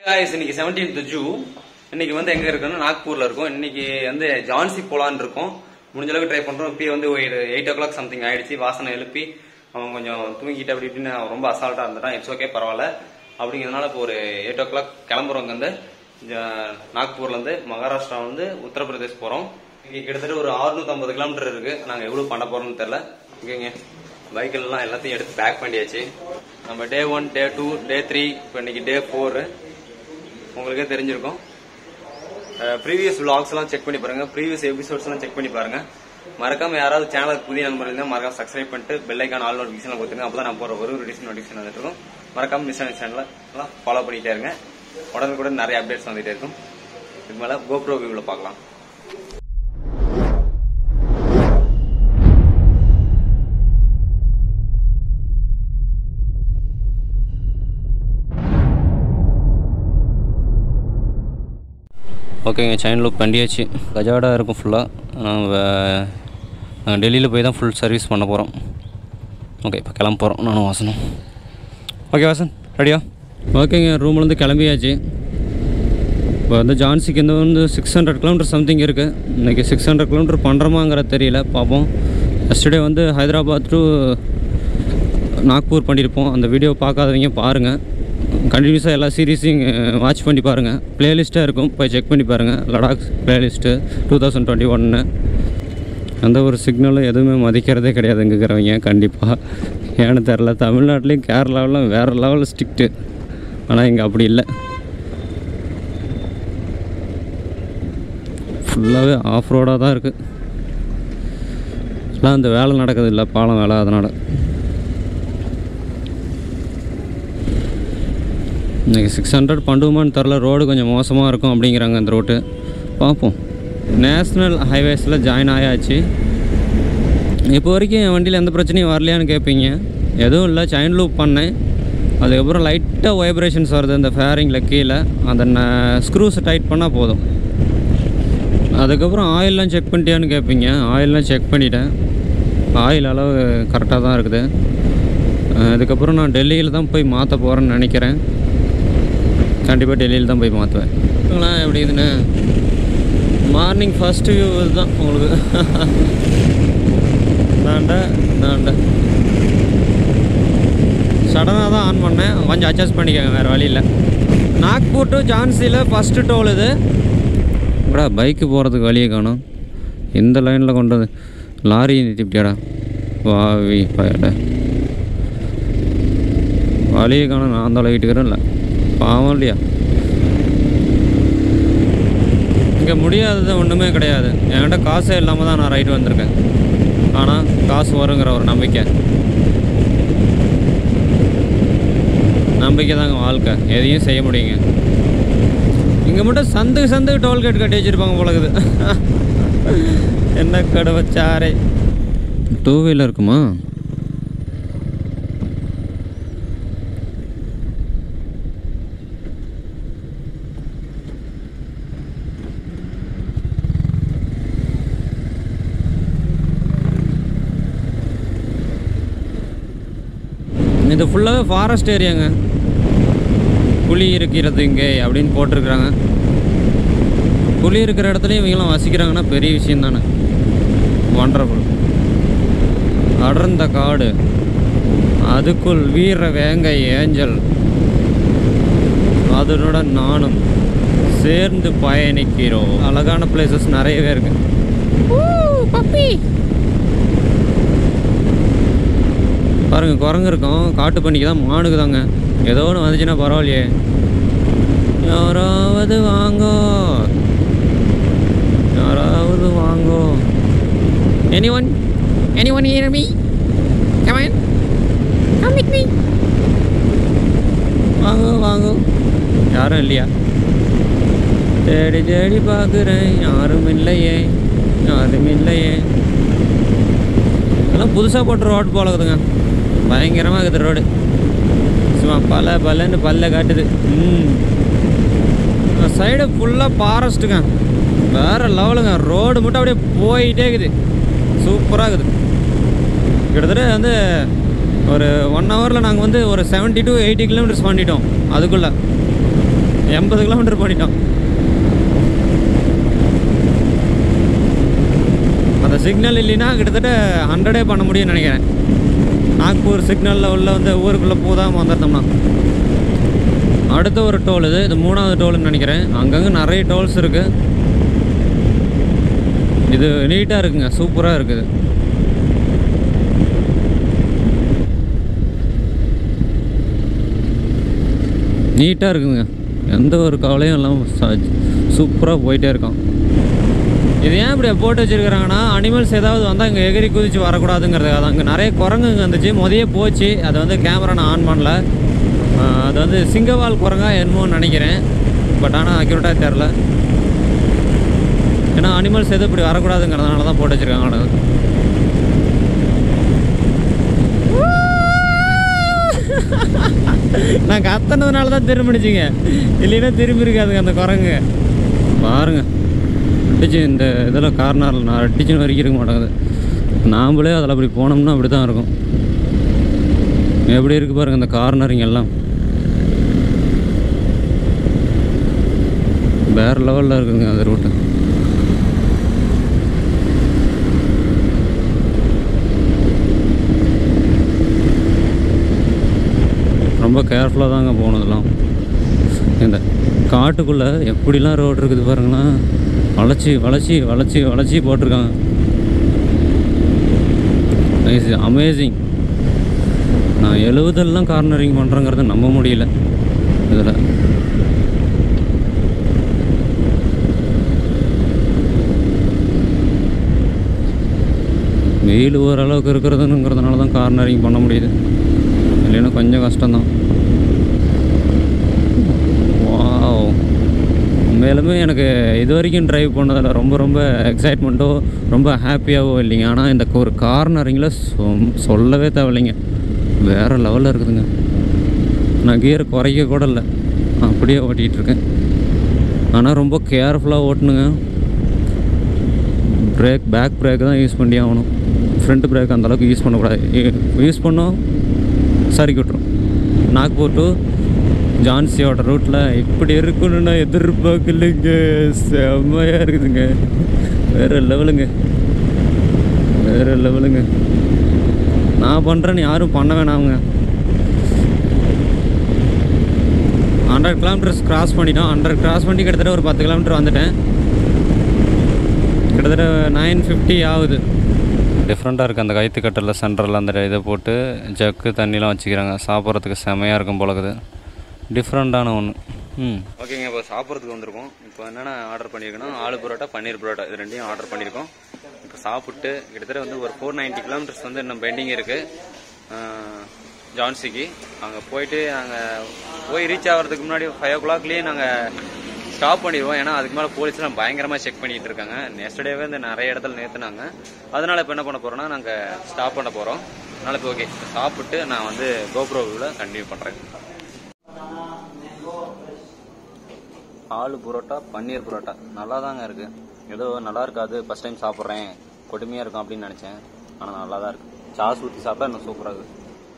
guys, இன்னைக்கு 17th zoo இன்னைக்கு வந்து எங்க இருக்கோம்னா நாக்பூர்ல இருக்கோம் இன்னைக்கு வந்து ஜான்சி போலான்னு இருக்கோம் முடிஞ்ச அளவுக்கு ட்ரை பண்றோம் இப்போ வந்து ஒரு எயிட் ஓ கிளாக் சம்திங் ஆயிடுச்சு வாசனை எழுப்பி அவன் கொஞ்சம் தூங்கிட்டு அப்படி இப்படின்னு அவன் ரொம்ப அசால்ட்டா இருந்துட்டான் இட்ஸ் ஓகே பரவாயில்ல அப்படிங்கிறதுனால இப்போ ஒரு எயிட் ஓ கிளாக் கிளம்புறவங்க வந்து ஜ- நாக்பூர்ல இருந்து மகாராஷ்டிரா வந்து உத்தரப்பிரதேஷ் போறோம் இங்க கிட்டத்தட்ட ஒரு 650 கிலோமீட்டர் இருக்கு நாங்க எவ்வளவு பண்ண போறோம்னு தெரியல ஓகேங்க பைக்கில் எல்லாம் எல்லாத்தையும் எடுத்து பேக் பண்ணியாச்சு நம்ம day one day two day three இப்போ இன்னைக்கு டே ஃபோர் உங்களுக்கே தெரிஞ்சிருக்கும் ப்ரீவியஸ் vlogs எல்லாம் செக் பண்ணி பாருங்க ப்ரீவியஸ் எபிசோட்ஸ் எல்லாம் செக் பண்ணி பாருங்க மறக்காம யாராவது சேனலுக்கு புதிய நண்பர் இருந்தால் மறக்காம சப்ஸ்கிரைப் பண்ணிட்டு பெல் ஐக்கான் ஆல் நோட்டிஃபிகேஷன் கொடுத்துருங்க அப்பதான் நான் போற ஒரு நோட்டிஃபிகேஷன் நோட்டிஃபிகேஷன் வந்துட்டு இருக்கும் மறக்காம மிஸ் ஆன சேனலை எல்லாம் ஃபாலோ பண்ணிட்டே இருங்க உடனுக்குடன் நிறைய அப்டேட்ஸ் வந்துட்டே இருக்கும் இது மேல கோப்ரோ வியூல பார்க்கலாம் ஓகேங்க செயின் லூப் பண்ணியாச்சு கஜாடா இருக்கும் ஃபுல்லாக நாங்கள் டெல்லியில் போய் தான் ஃபுல் சர்வீஸ் பண்ண போகிறோம் ஓகே இப்போ கிளம்ப போகிறோம் நானும் வாசனும் ஓகே வாசன் ரெடியா ஓகேங்க ரூம்லேருந்து கிளம்பியாச்சு இப்போ வந்து ஜான்சிக்கு இந்த வந்து சிக்ஸ் ஹண்ட்ரட் கிலோமீட்டர் சம்திங் இருக்குது இன்றைக்கி சிக்ஸ் ஹண்ட்ரட் கிலோமீட்டர் பண்ணுறோமாங்கிறது தெரியல பார்ப்போம் எஸ்டர்டே வந்து ஹைதராபாத் டு நாக்பூர் பண்ணியிருப்போம் அந்த வீடியோ பார்க்காதவங்க பாருங்கள் கண்டினியூஸாக எல்லா சீரீஸையும் வாட்ச் பண்ணி பாருங்கள் ப்ளேலிஸ்ட்டாக இருக்கும் போய் செக் பண்ணி பாருங்கள் Ladakh playlist two thousand twenty ஒன்று எந்த ஒரு சிக்னலும் எதுவுமே மதிக்கிறதே கிடையாது இங்கே இருக்கிறவங்க கண்டிப்பாக ஏன்னு தெரில தமிழ்நாட்டிலையும் கேரளாவிலும் வேறு லெவலில் ஸ்ட்ரிக்ட்டு ஆனால் இங்கே அப்படி இல்லை ஃபுல்லாகவே ஆஃப் ரோடாக தான் இருக்குது எல்லாம் அந்த வேலை நடக்குது இல்லை பாலம் வேலை அதனால் இன்றைக்கி சிக்ஸ் ஹண்ட்ரட் பண்ணுவோமான்னு தெரில ரோடு கொஞ்சம் மோசமாக இருக்கும் அப்படிங்கிறாங்க அந்த ரோட்டு பார்ப்போம் நேஷ்னல் ஹைவேஸில் ஜாயின் ஆயாச்சு இப்போ வரைக்கும் என் வண்டியில் எந்த பிரச்சனையும் வரலையான்னு கேட்பீங்க எதுவும் இல்லை செயின் லூப் பண்ணேன் அதுக்கப்புறம் லைட்டாக வைப்ரேஷன்ஸ் வருது இந்த ஃபேரிங்கில் கீழே அந்த ஸ்க்ரூஸை டைட் பண்ணால் போதும் அதுக்கப்புறம் ஆயிலெலாம் செக் பண்ணிட்டியான்னு கேட்பீங்க ஆயிலெலாம் செக் பண்ணிட்டேன் ஆயில் அளவு கரெக்டாக தான் இருக்குது அஹ் அதுக்கப்புறம் நான் டெல்லியில் தான் போய் மாற்ற போகிறேன்னு நினைக்கிறேன் கண்டிப்பாக டெல்லியில் தான் போய் மாற்றுவேன் எப்படி இதுன்னு மார்னிங் ஃபஸ்ட்டு வியூ இதுதான் உங்களுக்கு தாண்ட தாண்ட சடனாக தான் ஆன் பண்ணேன் கொஞ்சம் அட்ஜஸ்ட் பண்ணிக்கோங்க வேறு வழி இல்லை நாக்பூர் டு ஜான்சியில் ஃபஸ்ட்டு டோல் இது அடா பைக்கு போகிறதுக்கு வழியை காணும் இந்த லைனில் கொண்டு வந்து லாரி நிறுத்திப்பிட்டியாடா வாவி பயட வழியை காணும் நான் தொலைகிட்டுக்கிறேன் இல்லை பாவம் இல்லையா இங்கே முடியாதது ஒன்றுமே கிடையாது என்கிட்ட காசே இல்லாமல் தான் நான் ரைட் வந்திருக்கேன் ஆனால் காசு வருங்கிற ஒரு நம்பிக்கை நம்பிக்கை தாங்க வாழ்க்கை எதையும் செய்ய முடியுங்க இங்கே மட்டும் சந்துக்கு சந்துக்கு டோல்கேட் கட்டி வச்சுருப்பாங்க போலக்குது என்ன கடை வச்சாரே டூ வீலர் இருக்குமா இது ஃபுல்லாகவே ஃபாரஸ்ட் ஏரியாங்க புலி இருக்கிறது இங்கே அப்படின்னு போட்டிருக்கிறாங்க புலி இருக்கிற இடத்துலையும் இவங்கெல்லாம் வசிக்கிறாங்கன்னா பெரிய விஷயம் தானே ஒண்டர்ஃபுல் அடர்ந்த காடு அதுக்குள் வீர வேங்கை ஏஞ்சல் அதனுடன் நானும் சேர்ந்து பயணிக்கிறோம் அழகான பிளேசஸ் நிறையவே இருக்கு பாருங்க குரங்கு இருக்கும் காட்டு பண்ணிக்கு தான் மானுக்கு தாங்க ஏதோ ஒன்று வந்துச்சுன்னா பரவாயில்லையே யாராவது வாங்கோ யாராவது வாங்கோ any one any one hear me come on come with me வாங்கோ வாங்கோ யாரும் இல்லையா தேடி தேடி பார்க்குறேன் யாரும் இல்லையே யாரும் இல்லையே இதெல்லாம் புதுசாக போட்ட ரோடு போல இருக்குதுங்க பயங்கரமாக இருக்குது ரோடு சும்மா பல பலன்னு பல்ல காட்டுது ம் சைடு ஃபுல்லாக ஃபாரஸ்ட்டுங்க வேறு லெவலுங்க ரோடு மட்டும் அப்படியே போயிட்டே இருக்குது சூப்பராக இருக்குது கிட்டத்தட்ட வந்து ஒரு ஒன் ஹவரில் நாங்கள் வந்து ஒரு 70 டு எயிட்டி கிலோமீட்டர்ஸ் பண்ணிட்டோம் அதுக்குள்ளே எண்பது கிலோமீட்டர் பண்ணிட்டோம் அந்த சிக்னல் இல்லைன்னா கிட்டத்தட்ட ஹண்ட்ரடே பண்ண முடியும்னு நினைக்கிறேன் நாக்பூர் சிக்னலில் உள்ள வந்து ஊருக்குள்ளே போதாமல் வந்துட்டோம்னா அடுத்த ஒரு டோல் இது இது மூணாவது டோல்னு நினைக்கிறேன் அங்கங்கே நிறைய டோல்ஸ் இருக்குது இது நீட்டாக இருக்குங்க சூப்பராக இருக்குது நீட்டாக இருக்குங்க எந்த ஒரு கவலையும் இல்லாமல் சூப்பராக போயிட்டே இருக்கான் இது ஏன் இப்படி போட்டு வச்சிருக்கிறாங்கன்னா அனிமல்ஸ் ஏதாவது வந்தால் இங்கே எகிரி குதிச்சு வரக்கூடாதுங்கிறதுக்காக தான் இங்கே நிறைய குரங்குங்க இருந்துச்சு முதையே போச்சு அதை வந்து கேமரா நான் ஆன் பண்ணல ஆஹ் அது வந்து சிங்கவால் குரங்கா என்னமோன்னு நினைக்கிறேன் பட் ஆனால் அக்யூரேட்டாக தெரில ஏன்னா அனிமல்ஸ் எதுவும் இப்படி வரக்கூடாதுங்கிறதுனால தான் போட்டு வச்சிருக்காங்க ஆனா. நான் கத்துனதுனால தான் திரும்பிடுச்சிங்க இல்லைன்னா திரும்பி இருக்காதுங்க அந்த குரங்கு பாருங்க அடிச்சு இந்த இதில் கார்னரில் நான் அடிச்சுன்னு வரைக்கும் இருக்க மாட்டேங்குது நாம்ளே அதில் அப்படி போனோம்னா அப்படி தான் இருக்கும் எப்படி இருக்கு பாருங்க இந்த கார்னரிங் எல்லாம் வேறு லெவலில் இருக்குதுங்க அந்த ரூட்டு ரொம்ப கேர்ஃபுல்லாக தாங்க போனதெல்லாம் இந்த காட்டுக்குள்ளே எப்படிலாம் ரோடு இருக்குது பாருங்களா வளைச்சி வளைச்சி வளைச்சி வளைச்சி போட்டிருக்காங்க அமேசிங் நான் எழுபதெல்லாம் கார்னரிங் பண்ணுறேங்கிறத நம்ப முடியல இதில் வெயில் ஓரளவுக்கு இருக்கிறதுங்கிறதுனால தான் கார்னரிங் பண்ண முடியுது இல்லைன்னா கொஞ்சம் கஷ்டம்தான் வாவ் உண்மையிலுமே எனக்கு இது வரைக்கும் டிரைவ் பண்ணதில் ரொம்ப ரொம்ப எக்ஸைட்மெண்ட்டோ ரொம்ப ஹாப்பியாகவோ இல்லைங்க ஆனால் இந்த ஒரு கார்னரிங்கில் சொல்லவே தேவையில்லைங்க வேறு லெவலில் இருக்குதுங்க நான் கியர் குறைக்க கூட இல்லை அப்படியே ஓட்டிகிட்டு இருக்கேன் ஆனால் ரொம்ப கேர்ஃபுல்லாக ஓட்டணுங்க பிரேக் பேக் பிரேக் தான் யூஸ் பண்ணி ஆகணும் ஃப்ரண்ட் பிரேக் அந்தளவுக்கு யூஸ் பண்ணக்கூடாது யூஸ் பண்ணோம் சறுக்கி விட்ரும் நாக்பூர் டு ஜான்சியோட ரூட்டில் இப்படி இருக்குன்னு நான் எதிர்பார்க்கலைங்க செம்மையாக இருக்குதுங்க வேறு லெவலுங்க வேறு லெவலுங்க நான் பண்ணுறேன்னு யாரும் பண்ண வேணாமுங்க ஹண்ட்ரட் கிலோமீட்டர்ஸ் கிராஸ் பண்ணிட்டோம் ஹண்ட்ரட் கிராஸ் பண்ணி கிட்டத்தட்ட ஒரு பத்து கிலோமீட்டர் வந்துட்டேன் கிட்டத்தட்ட நைன் ஃபிஃப்டி ஆகுது டிஃப்ரெண்ட்டாக இருக்குது அந்த கைத்து கட்டில் சென்டரில் அந்த இதை போட்டு ஜக்கு தண்ணிலாம் வச்சுக்கிறாங்க சாப்பிட்றதுக்கு செமையாக இருக்கும் போலக்குது டிஃப்ரெண்ட்டான ஒன்று ம் ஓகேங்க இப்போ சாப்பிட்றதுக்கு வந்திருக்கோம் இப்போ என்னென்ன ஆர்டர் பண்ணியிருக்கோன்னா ஆலு பரோட்டா பன்னீர் பரோட்டா இது ரெண்டையும் ஆர்டர் பண்ணியிருக்கோம் இப்போ சாப்பிட்டு கிட்டத்தட்ட வந்து ஒரு ஃபோர் நைன்ட்டி கிலோமீட்டர்ஸ் வந்து இன்னும் பெண்டிங் இருக்குது ஜான்சிக்கு அங்கே போயிட்டு நாங்கள் போய் ரீச் ஆகிறதுக்கு முன்னாடி ஃபைவ் ஓ கிளாக்லேயே நாங்கள் ஸ்டாப் பண்ணிடுவோம் ஏன்னா அதுக்கு மேலே போலீஸ்லாம் பயங்கரமாக செக் பண்ணிட்டு இருக்காங்க நெக்ஸ்டேவே வந்து நிறைய இடத்துல நிறுத்துனாங்க அதனால இப்போ என்ன பண்ண போகிறோம்னா நாங்கள் ஸ்டாப் பண்ண போகிறோம் அதனால இப்போ ஓகே சாப்பிட்டு நான் வந்து கோப்ரோவில் கண்டினியூ பண்ணுறேன் ஆலு புரோட்டா பன்னீர் புரோட்டா நல்லா தாங்க இருக்கு ஏதோ நல்லா இருக்காது ஃபர்ஸ்ட் டைம் சாப்பிட்றேன் கொடுமையாக இருக்கும் அப்படின்னு நினச்சேன் ஆனால் நல்லா தான் இருக்கு சாஸ் ஊற்றி சாப்பிட்டா இன்னும் சூப்பராக இருக்குது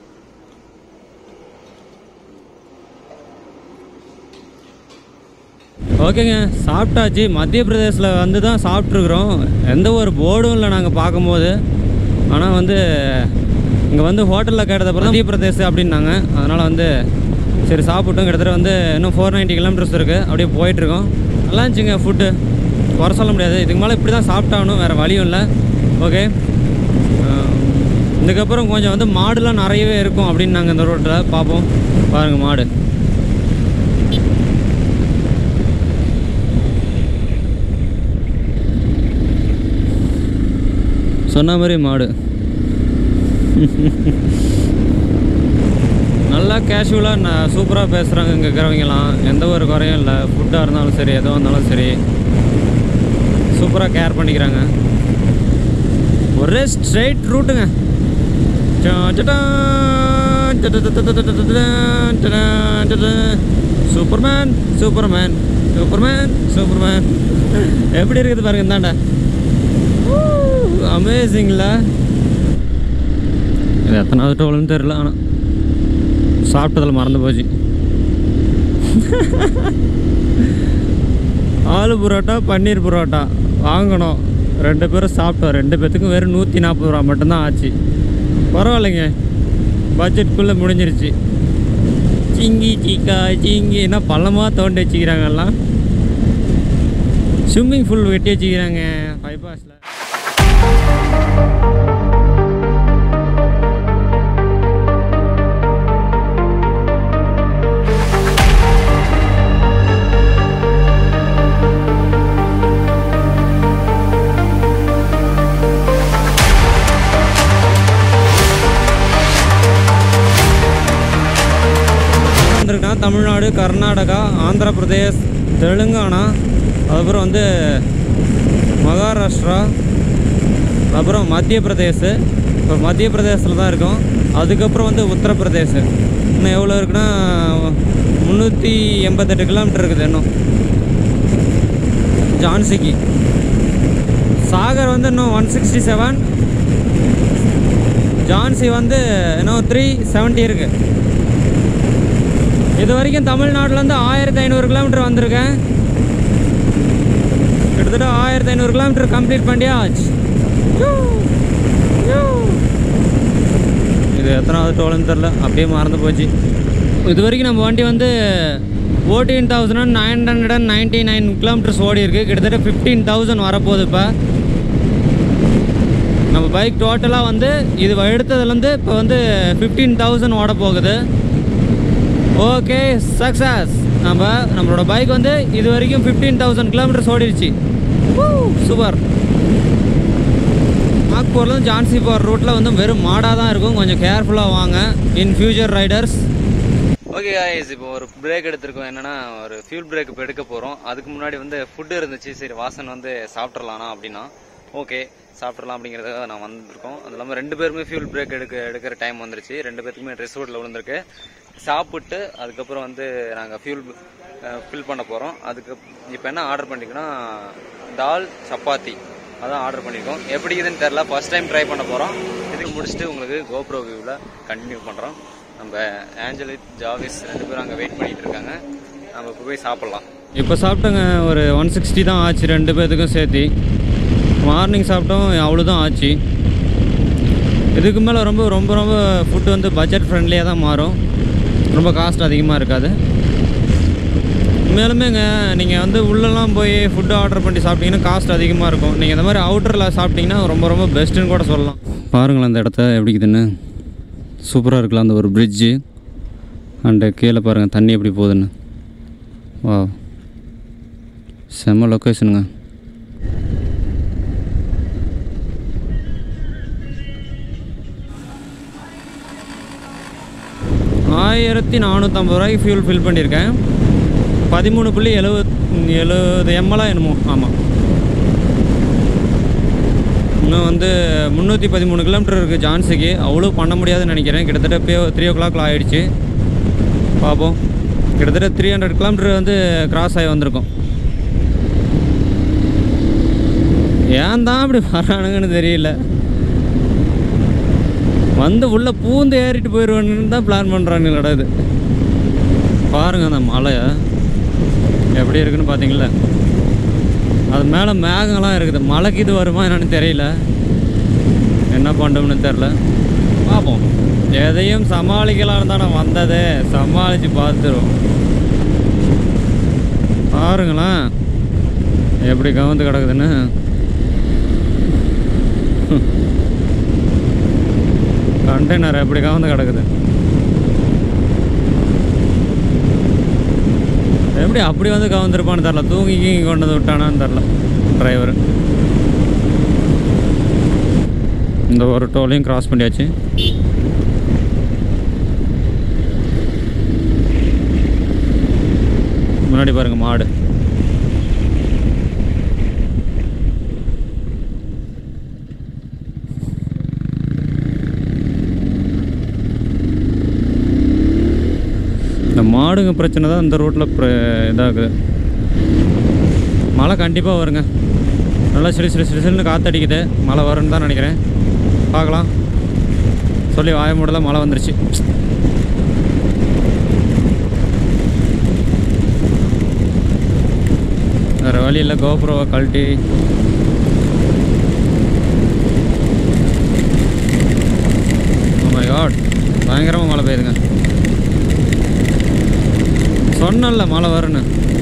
ஓகேங்க சாப்பிட்டாச்சு மத்திய பிரதேசில் வந்து தான் சாப்பிட்ருக்குறோம் எந்த ஒரு போர்டும் இல்லை நாங்கள் பார்க்கும்போது ஆனால் வந்து இங்கே வந்து ஹோட்டலில் கேட்டதப்பறம் மத்திய பிரதேஷ் அப்படின்னாங்க அதனால் வந்து சரி சாப்பிட்டோம் கிட்டத்தட்ட வந்து இன்னும் ஃபோர் நைன்ட்டி கிலோமீட்டர்ஸ் இருக்குது அப்படியே போயிட்டுருக்கோம் நல்லா இருந்துச்சுங்க ஃபுட்டு குறை சொல்ல முடியாது இதுக்கு மேலே இப்படி தான் சாப்பிட்டாகணும் வேறு வழியும் இல்லை ஓகே இதுக்கப்புறம் கொஞ்சம் வந்து மாடுலாம் நிறையவே இருக்கும் அப்படின்னு நாங்கள் இந்த ரோட்டில் பார்ப்போம் பாருங்கள் மாடு சொன்ன மாதிரி மாடு நல்லா கேஷுவலாக நான் சூப்பராக பேசுகிறாங்க இங்கே இருக்கிறவங்கலாம் எந்த ஒரு குறையும் இல்லை ஃபுட்டாக இருந்தாலும் சரி எதுவாக இருந்தாலும் சரி சூப்பராக கேர் பண்ணிக்கிறாங்க ஒரே ஸ்ட்ரைட் ரூட்டுங்க சூப்பர்மேன் சூப்பர்மேன் சூப்பர்மேன் சூப்பர்மேன் எப்படி இருக்குது பாருங்க இந்தாண்ட அமேசிங்ல இது எத்தனாவது டோல்னு தெரில ஆனால் சாப்பிட்டதில் மறந்து போச்சு ஆலு புரோட்டா பன்னீர் புரோட்டா வாங்கினோம் ரெண்டு பேரும் சாப்பிட்டோம் ரெண்டு பேர்த்துக்கும் வெறும் நூற்றி நாற்பது ரூபா மட்டும்தான் ஆச்சு பரவாயில்லைங்க பட்ஜெட்குள்ளே முடிஞ்சிருச்சு சிங்கி சீக்கா சிங்கி என்ன பள்ளமாக தோண்டி வச்சுக்கிறாங்க எல்லாம் ஸ்விம்மிங் பூல் வெட்டி வச்சுக்கிறாங்க ஃபைபாஸில் வந்திருக்கா தமிழ்நாடு கர்நாடகா ஆந்திர பிரதேஷ் தெலுங்கானா அதுக்கப்புறம் வந்து மகாராஷ்டிரா அப்புறம் மத்திய பிரதேஷ் இப்போ மத்திய பிரதேசத்தில் தான் இருக்கோம் அதுக்கப்புறம் வந்து உத்தரப்பிரதேஷ் இன்னும் எவ்வளோ இருக்குன்னா முந்நூற்றி எண்பத்தெட்டு கிலோமீட்டர் இருக்குது இன்னும் ஜான்சிக்கு சாகர் வந்து இன்னும் ஒன் சிக்ஸ்டி செவன் ஜான்சி வந்து இன்னும் த்ரீ செவன்ட்டி இருக்குது இது வரைக்கும் தமிழ்நாட்டிலேருந்து ஆயிரத்தி ஐநூறு கிலோமீட்டர் வந்திருக்கேன் கிட்டத்தட்ட ஆயிரத்தி ஐநூறு கிலோமீட்டர் கம்ப்ளீட் பண்ணியாச்சு யூ, யூ. இது எத்தனாவது டோல்னு தெரில அப்படியே மறந்து போச்சு இது வரைக்கும் நம்ம வண்டி வந்து fourteen thousand nine hundred and ninety nine kilometres ஓடி இருக்கு கிட்டத்தட்ட ஃபிஃப்டீன் தௌசண்ட் வரப்போகுது இப்போ நம்ம பைக் டோட்டலாக வந்து இது எடுத்ததுலேருந்து இப்போ வந்து ஃபிஃப்டீன் தௌசண்ட் ஓட போகுது ஓகே சக்ஸஸ் நம்ம நம்மளோட பைக் வந்து இது வரைக்கும் ஃபிஃப்டீன் தௌசண்ட் கிலோமீட்டர்ஸ் ஓடிடுச்சு சூப்பர் நாக்பூர்லேருந்து ஜான்சி போகிற ரூட்டில் வந்து வெறும் மாடாக தான் இருக்கும் கொஞ்சம் கேர்ஃபுல்லாக வாங்க in future riders okay guys இப்போ ஒரு பிரேக் எடுத்திருக்கோம் என்னன்னா ஒரு ஃபியூல் பிரேக் இப்போ எடுக்க போகிறோம் அதுக்கு முன்னாடி வந்து ஃபுட்டு இருந்துச்சு சரி வாசன் வந்து சாப்பிட்றலானா அப்படின்னா ஓகே சாப்பிட்றலாம் அப்படிங்கிறதுக்காக நான் வந்திருக்கோம் அது இல்லாமல் ரெண்டு பேருமே ஃபியூல் பிரேக் எடுக்க எடுக்கிற டைம் வந்துருச்சு ரெண்டு பேருக்குமே ரிசோர்ட்டில் விழுந்திருக்கு சாப்பிட்டு அதுக்கப்புறம் வந்து நாங்கள் ஃபியூல் ஃபில் பண்ண போகிறோம் அதுக்கு இப்போ என்ன ஆர்டர் பண்ணிக்கோன்னா தால் சப்பாத்தி அதான் ஆர்டர் பண்ணியிருக்கோம் எப்படி இதுன்னு தெரில ஃபர்ஸ்ட் டைம் ட்ரை பண்ண போகிறோம் இதுக்கு முடிச்சுட்டு உங்களுக்கு கோப்ரோ வியூவில் கண்டினியூ பண்ணுறோம் நம்ம ஆஞ்சலிட் ஜாவிஸ் ரெண்டு பேரும் அங்கே வெயிட் பண்ணிட்டு இருக்காங்க நம்ம இப்போ போய் சாப்பிட்லாம் இப்போ சாப்பிட்டோங்க ஒரு ஒன் சிக்ஸ்டி தான் ஆச்சு ரெண்டு பேர்த்துக்கும் சேர்த்து மார்னிங் சாப்பிட்டோம் அவ்வளோதான் ஆச்சு இதுக்கு மேலே ரொம்ப ரொம்ப ரொம்ப ஃபுட்டு வந்து பட்ஜெட் ஃப்ரெண்ட்லியாக தான் மாறும் ரொம்ப காஸ்ட் அதிகமாக இருக்காது மேலுமேங்க நீங்கள் வந்து உள்ளெல்லாம் போய் ஃபுட்டு ஆர்டர் பண்ணி சாப்பிட்டீங்கன்னா காஸ்ட் அதிகமாக இருக்கும் நீங்கள் இந்த மாதிரி அவுட்டரில் சாப்பிட்டீங்கன்னா ரொம்ப ரொம்ப பெஸ்ட்டுன்னு கூட சொல்லலாம் பாருங்களேன் அந்த இடத்த எப்படி இருக்குதுன்னு சூப்பராக இருக்கலாம் அந்த ஒரு பிரிட்ஜு அண்டு கீழே பாருங்கள் தண்ணி எப்படி போகுதுன்னு வா செம்ம லொக்கேஷனுங்க ஆயிரத்தி நானூற்றம்பது ரூபாய்க்கு ஃபியூல் ஃபில் பண்ணியிருக்கேன் பதிமூணு புள்ளி எழுபத் எழுபது எம்எல்லாம் என்னமோ ஆமாம் இன்னும் வந்து முந்நூற்றி பதிமூணு கிலோமீட்டர் இருக்குது ஜான்சிக்கு அவ்வளோ பண்ண முடியாதுன்னு நினைக்கிறேன் கிட்டத்தட்ட இப்போ த்ரீ ஓ கிளாக்ல ஆகிடுச்சு பார்ப்போம் கிட்டத்தட்ட த்ரீ ஹண்ட்ரட் கிலோமீட்டர் வந்து கிராஸ் ஆகி வந்திருக்கோம் ஏன் தான் இப்படி வரானுங்கன்னு தெரியல வந்து உள்ள பூந்து ஏறிட்டு போயிடுவானுன்னு தான் பிளான் பண்ணுறானுங்களடா இது பாருங்க அந்த மலை எப்படி இருக்குன்னு பார்த்தீங்களா அது மேலே மேகங்கள்லாம் இருக்குது மலைக்கு இது வருமா என்னன்னு தெரியல என்ன பண்ணுறோம்னு தெரில பார்ப்போம் எதையும் சமாளிக்கலாம் தான் நான் வந்ததே சமாளித்து பார்த்துரும் பாருங்களேன் எப்படி கவுந்து கிடக்குதுன்னு கண்டெய்னர் எப்படி கவுந்து கிடக்குது எப்படி அப்படி வந்து கவுந்திருப்பான்னு தெரில தூங்கி கீங்கி கொண்டு வந்து விட்டானான்னு தெரில டிரைவர் இந்த ஒரு டோலையும் கிராஸ் பண்ணியாச்சு முன்னாடி பாருங்க மாடு இந்த மாடுங்க பிரச்சனை தான் இந்த ரோட்டில் இதாகுது மழை கண்டிப்பாக வருங்க நல்லா சிறு சிறு சிறு சிறுன்னு காற்றடிக்குது மழை வரும்னு தான் நினைக்கிறேன் பார்க்கலாம் சொல்லி வாய மூடல மழை வந்துருச்சு வழி இல்லை கோபுரோவை கழட்டி காட் பயங்கரமாக மழை பெய்யுதுங்க சொன்னல மழை வரும்னு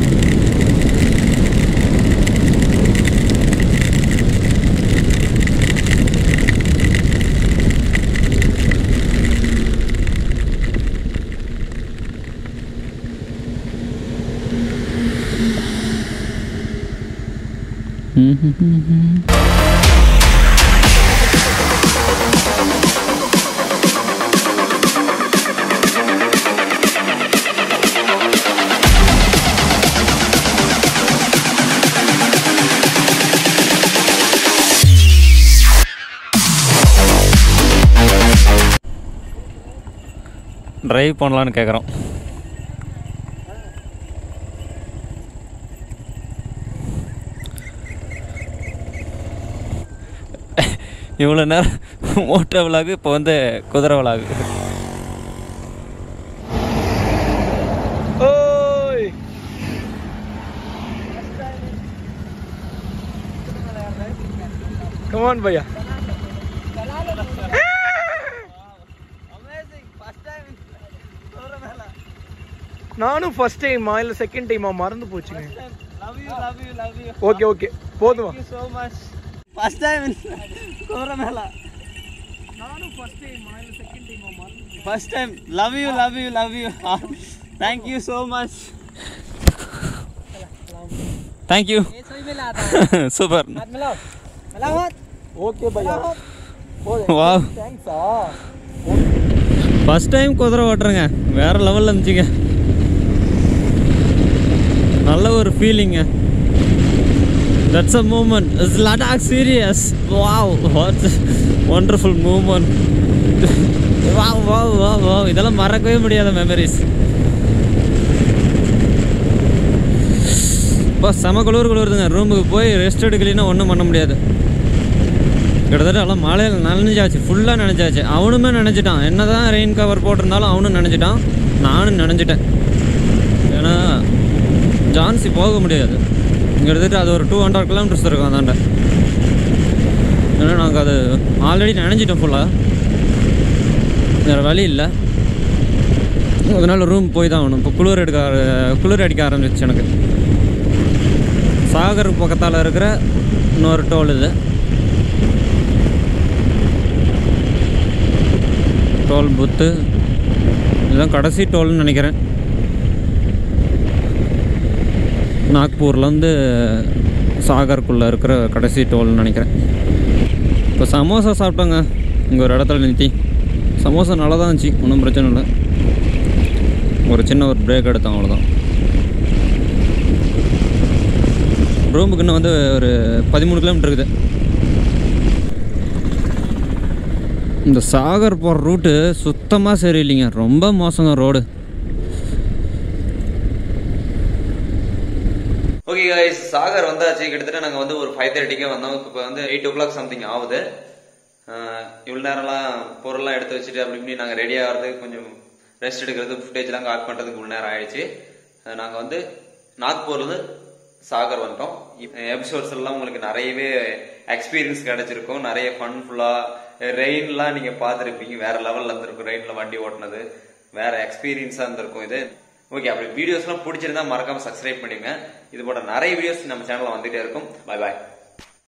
ட்ரைவ் பண்ணலான்னு கேட்குறோம் இவ்வளோ நேரம் ஓட்ட விலாகு இப்போ வந்து குதிரை விலாகு ஓய் கமான் பையா நானும் ஃபர்ஸ்ட் டைமா இல்ல செகண்ட் டைமா மறந்து போச்சுங்க Love you, love you, love you. Okay okay போதுமா Thank you so much. First time in Koramela. நானும் ஃபர்ஸ்ட் டைமா இல்ல செகண்ட் டைமா மறந்து First time. Love you, love you, love you. Thank you so much. Thank you super okay பையா வா தேங்க்ஸா first time குதிரை ஓட்டுறேங்க வேறு லெவலில் இருந்துச்சுங்க நல்ல ஒரு ஃபீலிங்க that's a moment it's Ladakh serious wow what's wonderful moment wow wow wow wow இதெல்லாம் மறக்கவே முடியாத மெமரிஸ் இப்போ செம குளிர் குளிருதுங்க ரூமுக்கு போய் ரெஸ்ட் எடுக்கலைன்னா ஒன்றும் பண்ண முடியாது கிட்டத்தட்ட எல்லாம் மழையில் நனைஞ்சாச்சு ஃபுல்லாக நனைஞ்சாச்சு அவனுமே நினச்சிட்டான் என்ன தான் ரெயின் கவர் போட்டிருந்தாலும் அவனும் நினச்சிட்டான் நானும் நினச்சிட்டேன் ஏன்னா ஜான்சி போக முடியாது கிட்டத்தட்ட அது ஒரு டூ ஹண்ட்ரட் கிலோமீட்டர்ஸ் இருக்கும் அதாண்ட ஏன்னா நாங்கள் அது ஆல்ரெடி நினைஞ்சிட்டோம் ஃபுல்லாக வேறு வழி இல்லை அதனால் ரூம் போய் தான் ஆகணும் இப்போ குளிர் எடுக்க ஆர- குளிர் அடிக்க ஆரம்பிச்சிச்சு எனக்கு சாகர் பக்கத்தால் இருக்கிற இன்னொரு டோல் இது டோல் புத்து இதுதான் கடைசி டோல்னு நினைக்கிறேன் நாக்பூர்லேருந்து சாகருக்குள்ளே இருக்கிற கடைசி டோல்னு நினைக்கிறேன் இப்போ சமோசா சாப்பிட்டோங்க இங்கே ஒரு இடத்துல நிறுத்தி சமோசா நல்லா தான் இருந்துச்சு ஒன்றும் பிரச்சனை இல்லை ஒரு சின்ன ஒரு பிரேக் எடுத்தோம் அவ்வளோதான் ரூமுக்கு இன்னும் வந்து ஒரு பதிமூணு கிலோமீட்டர் இருக்குது இந்த சாகர் போகிற ரூட்டு சுத்தமாக சரியில்லைங்க ரொம்ப மோசங்க ரோடு ஓகே guys சாகர் வந்தாச்சு கிட்டத்தட்ட நாங்கள் வந்து ஒரு ஃபைவ் தேர்ட்டிக்கே வந்தோம் இப்போ வந்து எயிட் ஓ கிளாக் சம்திங் ஆகுது இவ்வளோ நேரம்லாம் பொருள்லாம் எடுத்து வச்சுட்டு அப்படி இப்படி நாங்கள் ரெடி ஆகிறதுக்கு கொஞ்சம் ரெஸ்ட் எடுக்கிறது ஃபுட்டேஜ்லாம் காட் பண்ணுறதுக்கு இவ்வளோ நேரம் ஆயிடுச்சு நாங்கள் வந்து நாக்பூர்லேருந்து சாகர் வந்துட்டோம் எபிசோட்ஸ் எல்லாம் உங்களுக்கு நிறையவே எக்ஸ்பீரியன்ஸ் கிடைச்சிருக்கும் நிறைய ஃபன்ஃபுல்லாக ரெயின்லாம் நீங்கள் பார்த்துருப்பீங்க வேற லெவலில் இருந்திருக்கும் ரெயினில் வண்டி ஓட்டினது வேற எக்ஸ்பீரியன்ஸாக இருந்திருக்கும் இது ஓகே அப்படி வீடியோஸ்லாம் பிடிச்சிருந்தா மறக்காம சப்ஸ்கிரைப் பண்ணிடுங்க இது போல நிறைய வீடியோஸ் நம்ம சேனல்ல வந்துட்டே இருக்கும் பை பாய்